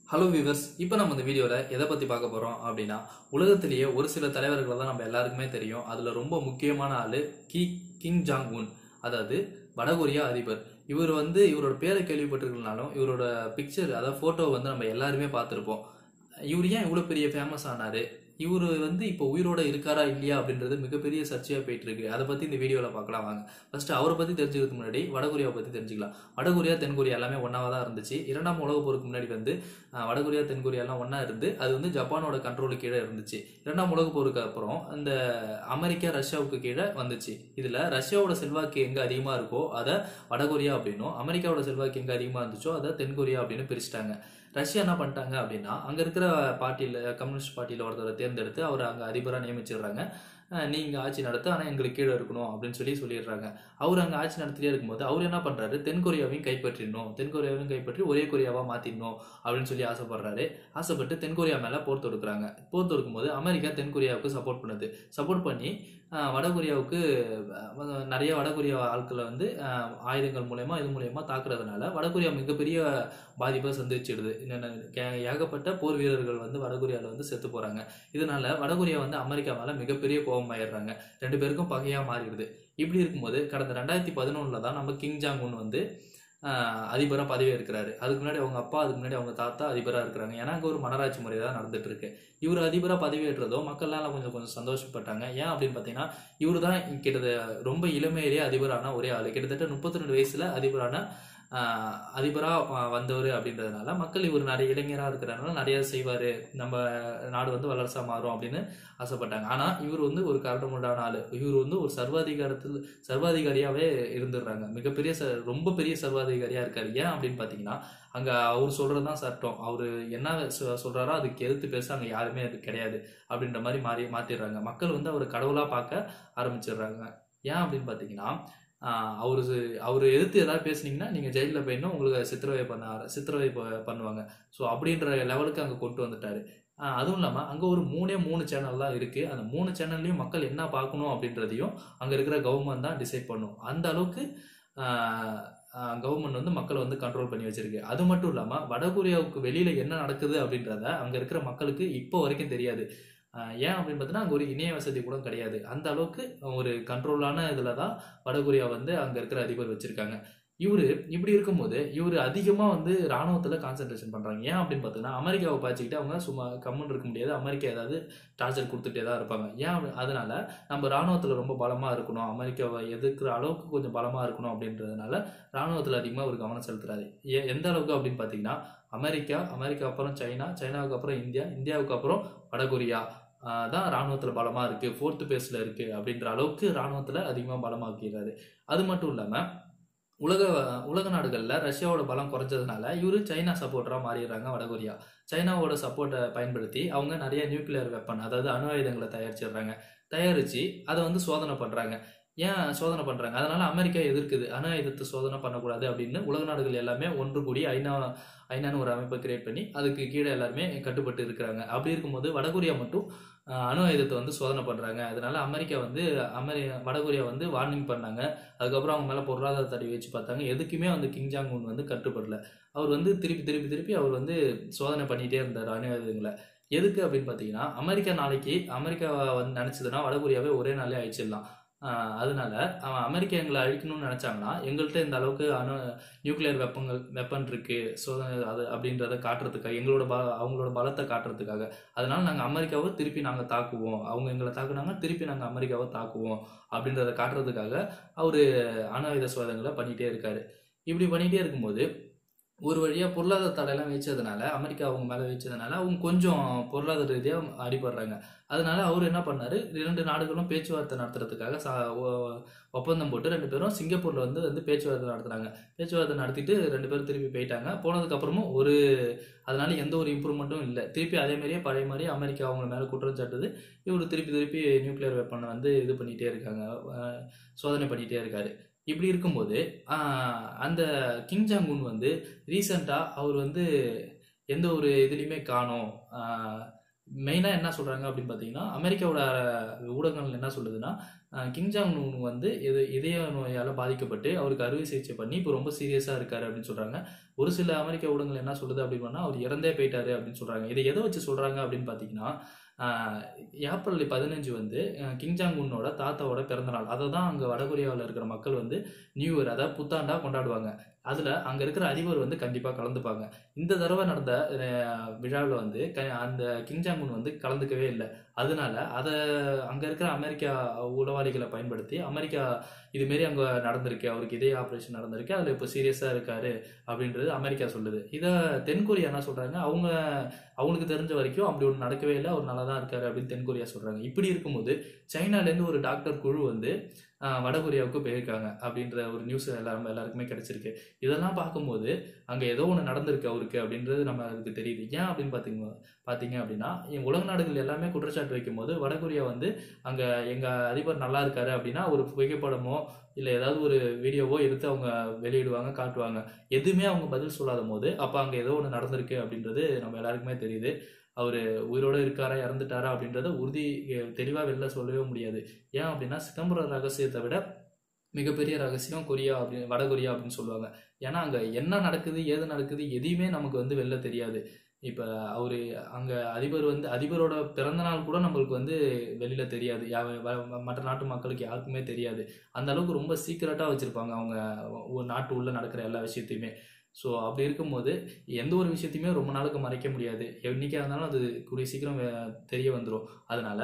hello viewers இப்போ நம்ம இந்த வீடியோவில் எதை பற்றி பார்க்க போகிறோம் அப்படின்னா உலகத்திலேயே ஒரு சில தலைவர்களை தான் நம்ம எல்லாருக்குமே தெரியும் அதில் ரொம்ப முக்கியமான ஆள் கி கிங் ஜாங் உன் அதாவது வடகொரியா அதிபர் இவர் வந்து இவரோட பேரை கேள்விப்பட்டிருக்கனாலும் இவரோட பிக்சர் அதாவது ஃபோட்டோ வந்து நம்ம எல்லாருமே பார்த்துருப்போம் இவர் ஏன் இவ்வளோ பெரிய ஃபேமஸ் ஆனார் இவர் வந்து இப்போ உயிரோட இருக்காரா இல்லையா அப்படின்றது மிகப்பெரிய சர்ச்சையாக போயிட்டு இருக்கு அதை பற்றி இந்த வீடியோவில் பார்க்கலாம் வாங்க ஃபர்ஸ்ட் அவரை பற்றி தெரிஞ்சுக்கிறதுக்கு முன்னாடி வடகொரியாவை பற்றி தெரிஞ்சுக்கலாம் வடகொரியா தென்கொரியா எல்லாமே ஒன்றாவதாக தான் இருந்துச்சு இரண்டாம் உலக போருக்கு முன்னாடி வந்து அஹ், வடகொரியா தென்கொரியா எல்லாம் ஒன்றா இருந்து அது வந்து ஜப்பானோட கண்ட்ரோலுக்கு கீழே இருந்துச்சு இரண்டாம் உலக போருக்கு அப்புறம் இந்த அமெரிக்கா ரஷ்யாவுக்கு கீழே வந்துச்சு இதில் ரஷ்யாவோட செல்வாக்கு எங்கே அதிகமாக இருக்கோ அதை வடகொரியா அப்படின்னும் அமெரிக்காவோட செல்வாக்கு எங்கே அதிகமாக இருந்துச்சோ அதை தென்கொரியா அப்படின்னு பிரிச்சுட்டாங்க ரஷ்யா என்ன பண்ணிட்டாங்க அப்படின்னா அங்கே இருக்கிற பார்ட்டியில் கம்யூனிஸ்ட் பார்ட்டியில் ஒருத்தரை தேர்ந்தெடுத்து அவர் அங்கே அதிபராக நியமிச்சிடுறாங்க அஹ் நீங்க ஆட்சி நடத்த ஆனால் எங்களுக்கு கீழே இருக்கணும் அப்படின்னு சொல்லி சொல்லிடுறாங்க அவர் அங்கே ஆட்சி நடத்திட்டே இருக்கும்போது அவர் என்ன பண்ணுறாரு தென்கொரியாவையும் கைப்பற்றிடணும் தென்கொரியாவையும் கைப்பற்றி ஒரே கொரியாவாக மாற்றிடணும் அப்படின்னு சொல்லி ஆசைப்படுறாரு ஆசைப்பட்டு தென்கொரியா மேலே போர் தொடுக்குறாங்க போர் தொடுக்கும் போது அமெரிக்கா தென்கொரியாவுக்கு சப்போர்ட் பண்ணுது சப்போர்ட் பண்ணி அஹ், வடகொரியாவுக்கு அஹ், நிறைய வடகொரியா ஆட்களை வந்து அஹ், ஆயுதங்கள் மூலயமா இது மூலயமா தாக்குறதுனால வடகொரியா மிகப்பெரிய பாதிப்பை சந்திச்சிடுது என்னென்ன கே- ஏகப்பட்ட போர் வீரர்கள் வந்து வடகொரியாவில் வந்து செத்து போகிறாங்க இதனால வடகொரியா வந்து அமெரிக்கா மேலே மிகப்பெரிய கோபம் ஆயிடுறாங்க ரெண்டு பேருக்கும் பகையாக மாறிடுது இப்படி இருக்கும்போது கடந்த ரெண்டாயிரத்தி பதினொன்றில் தான் நம்ம கிங் ஜாங் உன் வந்து அதிபராக பதவி இருக்கிறாரு அதுக்கு முன்னாடி அவங்க அப்பா அதுக்கு முன்னாடி அவங்க தாத்தா அதிபராக இருக்கிறாங்க ஏன்னா அங்கே ஒரு மனராட்சி முறை தான் நடந்துட்டு இருக்கு இவர் அதிபராக பதவியேற்றதோ மக்கள்லாம் கொஞ்சம் கொஞ்சம் சந்தோஷப்பட்டாங்க ஏன் அப்படின்னு பார்த்தீங்கன்னா இவர் தான் கிட்டத்தட்ட ரொம்ப இளமையிலேயே அதிபரான ஒரே ஆள் கிட்டத்தட்ட முப்பத்தி ரெண்டு வயசுல அதிபரான அதிபராக வந்தவர் அப்படின்றதுனால மக்கள் இவர் நிறைய இளைஞராக இருக்கிறனால நிறைய செய்வார் நம்ம நாடு வந்து வல்லரசாக மாறும் அப்படின்னு ஆசைப்பட்டாங்க ஆனால் இவர் வந்து ஒரு கரடமுண்டான ஆள் இவர் வந்து ஒரு சர்வாதிகாரத்தில் சர்வாதிகாரியாகவே இருந்துடுறாங்க மிகப்பெரிய ச ரொம்ப பெரிய சர்வாதிகாரியாக இருக்கார் ஏன் அப்படின்னு பார்த்தீங்கன்னா அங்கே அவர் சொல்கிறது தான் சட்டம் அவர் என்ன சொ- சொல்றாரோ அதுக்கு எதிர்த்து பேச அங்கே யாருமே அது கிடையாது அப்படின்ற மாதிரி மாறி மாற்றிடுறாங்க மக்கள் வந்து அவர் கடவுளாக பார்க்க ஆரம்பிச்சிடுறாங்க ஏன் அப்படின்னு பார்த்தீங்கன்னா அவர் அவர் எதிர்த்து ஏதாவது பேசுனீங்கன்னா நீங்கள் ஜெயிலில் போயிடணும் உங்களுக்கு சித்திரவதை பண்ண ஆர- சித்திரவதை ப- பண்ணுவாங்க ஸோ அப்படின்ற லெவலுக்கு அங்கே கொண்டு வந்துட்டாரு ஆஹ் அதுவும் இல்லாமல் அங்கே ஒரு மூணே மூணு சேனல் தான் இருக்குது அந்த மூணு சேனல்லையும் மக்கள் என்ன பார்க்கணும் அப்படின்றதையும் அங்கே இருக்கிற கவர்மெண்ட் தான் டிசைட் பண்ணும் அந்த அளவுக்கு கவர்மெண்ட் வந்து மக்களை வந்து கண்ட்ரோல் பண்ணி வச்சிருக்கு அது மட்டும் இல்லாமல் வடகொரியாவுக்கு வெளியில் என்ன நடக்குது அப்படின்றத அங்கே இருக்கிற மக்களுக்கு இப்போ வரைக்கும் தெரியாது ஆஹ் ஏன் அப்படின்னு பார்த்தீங்கன்னா அங்கே ஒரு இணைய வசதி கூட கிடையாது அந்த அளவுக்கு ஒரு கண்ட்ரோலான இதில் தான் வடகொரியா வந்து அங்கே இருக்கிற அதிபர் வச்சிருக்காங்க இவர் இப்படி இருக்கும்போது இவர் அதிகமாக வந்து ராணுவத்தில் கான்சென்ட்ரேஷன் பண்ணுறாங்க ஏன் அப்படின்னு பார்த்தீங்கன்னா அமெரிக்காவை பாய்ச்சிக்கிட்டு அவங்க சும்மா கம்முன்னு இருக்க முடியாது அமெரிக்கா ஏதாவது டார்ச்சர் கொடுத்துட்டே தான் இருப்பாங்க ஏன் அப்படி- அதனால நம்ம ராணுவத்தில் ரொம்ப பலமாக இருக்கணும் அமெரிக்காவை எதிர்க்கிற அளவுக்கு கொஞ்சம் பலமாக இருக்கணும் அப்படின்றதுனால ராணுவத்தில் அதிகமாக ஒரு கவனம் செலுத்துறாரு ஏ எந்த அளவுக்கு அப்படின்னு பார்த்தீங்கன்னா அமெரிக்கா அமெரிக்கா அப்புறம் சைனா சைனாவுக்கு அப்புறம் இந்தியா இந்தியாவுக்கு அப்புறம் வடகொரியா ஆஹ் தான் ராணுவத்தில் பலமாக இருக்குது ஃபோர்த்து பேஸில் இருக்குது அப்படின்ற அளவுக்கு ராணுவத்தில் அதிகமாக பலமாக்கிறாரு அது மட்டும் இல்லாமல் உலக உலக நாடுகளில் ரஷ்யாவோட பலம் குறைஞ்சதுனால இவர் சைனா சப்போர்ட்டராக மாறிடுறாங்க வடகொரியா சைனாவோட சப்போர்ட்டை பயன்படுத்தி அவங்க நிறைய நியூக்ளியர் வெப்பன் அதாவது அணு ஆயுதங்களை தயாரிச்சிடுறாங்க தயாரித்து அதை வந்து சோதனை பண்ணுறாங்க ஏன் சோதனை பண்ணுறாங்க அதனால அமெரிக்கா எதிர்க்குது அணு ஆயுதத்தை சோதனை பண்ணக்கூடாது அப்படின்னு உலக நாடுகள் எல்லாமே ஒன்று கூடி ஐநா ஐநான்னு ஒரு அமைப்பை கிரியேட் பண்ணி அதுக்கு கீழே எல்லாருமே கட்டுப்பட்டு இருக்கிறாங்க அப்படி இருக்கும்போது வடகொரியா மட்டும் ஆஹ், அணு ஆயுதத்தை வந்து சோதனை பண்ணுறாங்க அதனால அமெரிக்கா வந்து அமெரி வடகொரியா வந்து வார்னிங் பண்ணாங்க அதுக்கப்புறம் அவங்க மேலே பொருளாதார தடை வச்சு பார்த்தாங்க எதுக்குமே வந்து கிங் ஜாங் உன் வந்து கட்டுப்படல அவர் வந்து திருப்பி திருப்பி திருப்பி அவர் வந்து சோதனை பண்ணிகிட்டே இருந்தார் அணு ஆயுதங்களை எதுக்கு அப்படின்னு பார்த்தீங்கன்னா அமெரிக்கா நாளைக்கு அமெரிக்கா வந்து நினச்சதுன்னா வடகொரியாவே ஒரே நாளே அழிச்சிடலாம் ஆஹ் அதனால அவன் அமெரிக்கா எங்களை அழிக்கணும்னு நினச்சாங்கன்னா எங்கள்கிட்ட இந்த அளவுக்கு அணு நியூக்ளியர் வெப்பங்கள் வெப்பன் இருக்கு சோதனை அது அப்படின்றத காட்டுறதுக்காக எங்களோட ப அவங்களோட பலத்தை காட்டுறதுக்காக அதனால நாங்கள் அமெரிக்காவை திருப்பி நாங்கள் தாக்குவோம் அவங்க எங்களை தாக்குனாங்க திருப்பி நாங்கள் அமெரிக்காவை தாக்குவோம் அப்படின்றத காட்டுறதுக்காக அவர் அணு ஆயுத சோதனைகளை பண்ணிகிட்டே இருக்காரு இப்படி பண்ணிகிட்டே இருக்கும்போது ஒரு வழியாக பொருளாதார தடையெல்லாம் வச்சதுனால அமெரிக்கா அவங்க மேலே வச்சதுனால அவங்க கொஞ்சம் பொருளாதார ரீதியாக அடிபடுறாங்க அதனால அவர் என்ன பண்ணாரு இரண்டு நாடுகளும் பேச்சுவார்த்தை நடத்துறதுக்காக சா ஒ- ஒப்பந்தம் போட்டு ரெண்டு பேரும் சிங்கப்பூர்ல வந்து வந்து பேச்சுவார்த்தை நடத்துனாங்க பேச்சுவார்த்தை நடத்திட்டு ரெண்டு பேரும் திருப்பி போயிட்டாங்க போனதுக்கு அப்புறமும் ஒரு அதனால எந்த ஒரு இம்ப்ரூவ்மெண்ட்டும் இல்லை திருப்பி அதே மாதிரியே பழைய மாதிரியே அமெரிக்கா அவங்க மேலே குற்றம் சாட்டுது இவர் திருப்பி திருப்பி நியூக்ளியர் வெப்பனை வந்து இது பண்ணிகிட்டே இருக்காங்க அஹ் சோதனை பண்ணிகிட்டே இருக்காரு இப்படி இருக்கும்போது ஆஹ், அந்த கிங் ஜாங் உன் வந்து ரீசண்டாக அவர் வந்து எந்த ஒரு இதுலேயுமே காணோம் ஆஹ், மெயினாக என்ன சொல்கிறாங்க அப்படின்னு பார்த்தீங்கன்னா அமெரிக்காவோட ஊடகங்கள் என்ன சொல்லுதுன்னா அஹ், கிம் ஜாங் உன் வந்து இது இதய நோயால் பாதிக்கப்பட்டு அவருக்கு அறுவை சிகிச்சை பண்ணி இப்போ ரொம்ப சீரியஸாக இருக்காரு அப்படின்னு சொல்கிறாங்க ஒரு சில அமெரிக்க ஊடகங்கள் என்ன சொல்லுது அப்படின்னா அவர் இறந்தே போயிட்டாரு அப்படின்னு சொல்கிறாங்க இதை எதை வச்சு சொல்கிறாங்க அப்படின்னு பார்த்தீங்கன்னா ஆஹ், ஏப்ரல் பதினஞ்சு வந்து அஹ், கிம் ஜாங் உன்னோட தாத்தாவோட பிறந்தநாள் அதை தான் அங்கே வடகொரியாவில் இருக்கிற மக்கள் வந்து நியூ இயர் அதாவது புத்தாண்டா கொண்டாடுவாங்க அதில் அங்கே இருக்கிற அதிபர் வந்து கண்டிப்பாக கலந்துப்பாங்க இந்த தடவை நடந்த விழாவில் வந்து க அந்த கிம் ஜாங் உன் வந்து கலந்துக்கவே இல்லை அதனால அதை அங்கே இருக்கிற அமெரிக்கா உளவாளிகளை பயன்படுத்தி அமெரிக்கா இதுமாரி அங்கே நடந்திருக்கு அவருக்கு இதே ஆப்ரேஷன் நடந்திருக்கு அதில் இப்போ சீரியஸாக இருக்காரு அப்படின்றது அமெரிக்கா சொல்லுது இதை தென்கொரியா என்ன சொல்கிறாங்க அவங்க அவங்களுக்கு தெரிஞ்ச வரைக்கும் அப்படி ஒன்று நடக்கவே இல்லை அவர் நல்லா தான் இருக்காரு அப்படின்னு தென்கொரியா சொல்கிறாங்க இப்படி இருக்கும்போது சைனாலேருந்து ஒரு டாக்டர் குழு வந்து ஆஹ், வடகொரியாவுக்கு போயிருக்காங்க அப்படின்ற ஒரு நியூஸ் எல்லாரும் எல்லாருக்குமே கிடைச்சிருக்கு இதெல்லாம் பார்க்கும்போது அங்கே ஏதோ ஒன்று நடந்திருக்கு அவருக்கு அப்படின்றது நம்ம அதுக்கு தெரியுது ஏன் அப்படின்னு பார்த்தீங்க பார்த்தீங்க அப்படின்னா என் உலக நாடுகள் எல்லாமே குற்றச்சாட்டு வைக்கும்போது வடகொரியா வந்து அங்கே எங்கள் அதிபர் நல்லா இருக்காரு அப்படின்னா ஒரு புகைப்படமோ இல்லை ஏதாவது ஒரு வீடியோவோ எடுத்து அவங்க வெளியிடுவாங்க காட்டுவாங்க எதுவுமே அவங்க பதில் சொல்லாத போது அப்போ அங்கே ஏதோ ஒன்று நடந்திருக்கு அப்படின்றது நம்ம எல்லாருக்குமே தெரியுது அவர் உயிரோடு இருக்காரா இறந்துட்டாரா அப்படின்றத உறுதி தெளிவாக வெளில சொல்லவே முடியாது ஏன் அப்படின்னா சிதம்பர ரகசியத்தை விட மிகப்பெரிய ரகசியம் கொரியா அப்படி வடகொரியா அப்படின்னு சொல்லுவாங்க ஏன்னா அங்கே என்ன நடக்குது ஏது நடக்குது எதையுமே நமக்கு வந்து வெளில தெரியாது இப்போ அவர் அங்கே அதிபர் வந்து அதிபரோட பிறந்த நாள் கூட நம்மளுக்கு வந்து வெளியில் தெரியாது யா- வ- மற்ற நாட்டு மக்களுக்கு யாருக்குமே தெரியாது அந்த அளவுக்கு ரொம்ப சீக்கிரட்டாக வச்சுருப்பாங்க அவங்க ஒரு நாட்டு உள்ள நடக்கிற எல்லா விஷயத்தையுமே ஸோ அப்படி இருக்கும்போது எந்த ஒரு விஷயத்தையுமே ரொம்ப நாளுக்கு மறைக்க முடியாது என்னைக்கா இருந்தாலும் அது கூடிய சீக்கிரம் வே- தெரிய வந்துடும் அதனால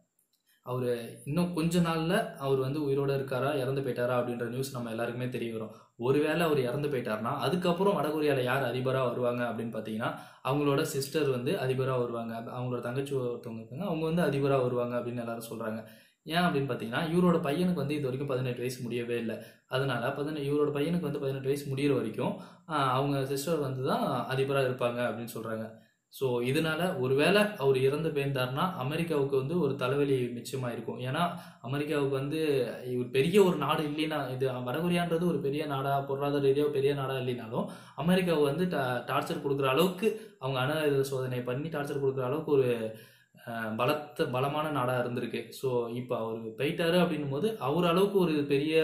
அவர் இன்னும் கொஞ்ச நாளில் அவர் வந்து உயிரோடு இருக்காரா இறந்து போயிட்டாரா அப்படின்ற நியூஸ் நம்ம எல்லாருக்குமே தெரிய வரும் ஒருவேளை அவர் இறந்து போயிட்டாருன்னா அதுக்கப்புறம் வடகொரியாவில் யார் அதிபராக வருவாங்க அப்படின்னு பார்த்தீங்கன்னா அவங்களோட சிஸ்டர் வந்து அதிபராக வருவாங்க அவங்களோட தங்கச்சி ஒருத்தவங்க இருக்காங்க அவங்க வந்து அதிபராக வருவாங்க அப்படின்னு எல்லாரும் சொல்கிறாங்க ஏன் அப்படின்னு பார்த்தீங்கன்னா இவரோட பையனுக்கு வந்து இது வரைக்கும் பதினெட்டு வயசு முடியவே இல்லை அதனால பதினெட்டு இவரோட பையனுக்கு வந்து பதினெட்டு வயசு முடியிற வரைக்கும் ஆஹ், அவங்க சிஸ்டர் வந்து தான் அதிபராக இருப்பாங்க அப்படின்னு சொல்கிறாங்க ஸோ இதனால ஒருவேளை அவர் இறந்து போயிருந்தாருன்னா அமெரிக்காவுக்கு வந்து ஒரு தலைவலி மிச்சமாக இருக்கும் ஏன்னா அமெரிக்காவுக்கு வந்து ஒரு பெரிய ஒரு நாடு இல்லைன்னா இது வடகொரியான்றது ஒரு பெரிய நாடா பொருளாதார ரீதியாக பெரிய நாடா இல்லைனாலும் அமெரிக்காவை வந்து டார்ச்சர் கொடுக்குற அளவுக்கு அவங்க அணு ஆயுத சோதனை பண்ணி டார்ச்சர் கொடுக்குற அளவுக்கு ஒரு அஹ், பலத்த பலமான நாடாக இருந்திருக்கு ஸோ இப்போ அவர் போயிட்டாரு அப்படின்னும் போது அவர் அளவுக்கு ஒரு பெரிய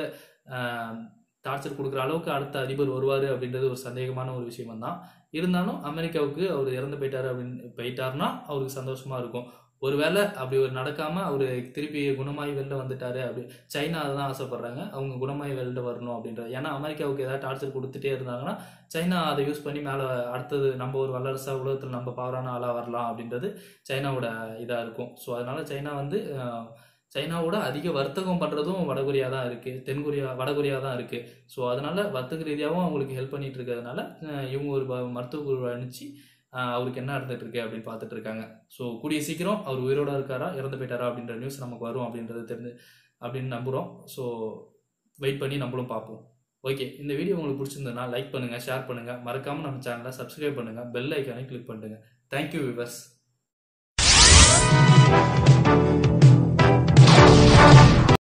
டார்ச்சர் கொடுக்குற அளவுக்கு அடுத்த அதிபர் வருவார் அப்படின்றது ஒரு சந்தேகமான ஒரு விஷயம் தான் இருந்தாலும் அமெரிக்காவுக்கு அவர் இறந்து போயிட்டாரு அப்படின்னு போயிட்டாருன்னா அவருக்கு சந்தோஷமா இருக்கும் ஒருவேளை அப்படி ஒரு நடக்காம அவர் திருப்பி குணமாயி வெளில வந்துட்டாரு அப்படி சைனா அதை தான் ஆசைப்படுறாங்க அவங்க குணமாயி வெளில வரணும் அப்படின்றது ஏன்னா அமெரிக்காவுக்கு ஏதாவது டார்ச்சர் கொடுத்துட்டே இருந்தாங்கன்னா சைனா அதை யூஸ் பண்ணி மேலே அடுத்தது நம்ம ஒரு வல்லரசா உலகத்தில் நம்ம பவரான ஆளாக வரலாம் அப்படின்றது சைனாவோட இதாக இருக்கும் ஸோ அதனால சைனா வந்து அஹ், சைனாவோட அதிக வர்த்தகம் பண்ணுறதும் வடகொரியா தான் இருக்குது தென்கொரியா வடகொரியா தான் இருக்குது ஸோ அதனால வர்த்தக ரீதியாகவும் அவங்களுக்கு ஹெல்ப் பண்ணிட்டு இருக்கிறதுனால அஹ், இவங்க ஒரு ப- மருத்துவ குழுவை அனுப்பிச்சு அஹ், அவருக்கு என்ன நடந்துட்டு இருக்கு அப்படின்னு பார்த்துட்டு இருக்காங்க ஸோ கூடிய சீக்கிரம் அவர் உயிரோட இருக்காரா இறந்து போயிட்டாரா அப்படின்ற நியூஸ் நமக்கு வரும் அப்படின்றது தெரிஞ்சு அப்படின்னு நம்புகிறோம் ஸோ வெயிட் பண்ணி நம்மளும் பார்ப்போம் ஓகே இந்த வீடியோ உங்களுக்கு பிடிச்சிருந்ததுன்னா லைக் பண்ணுங்கள் ஷேர் பண்ணுங்கள் மறக்காமல் நம்ம சேனலை சப்ஸ்கிரைப் பண்ணுங்கள் பெல் ஐக்கானை கிளிக் பண்ணுங்க தேங்க்யூ விவர்ஸ்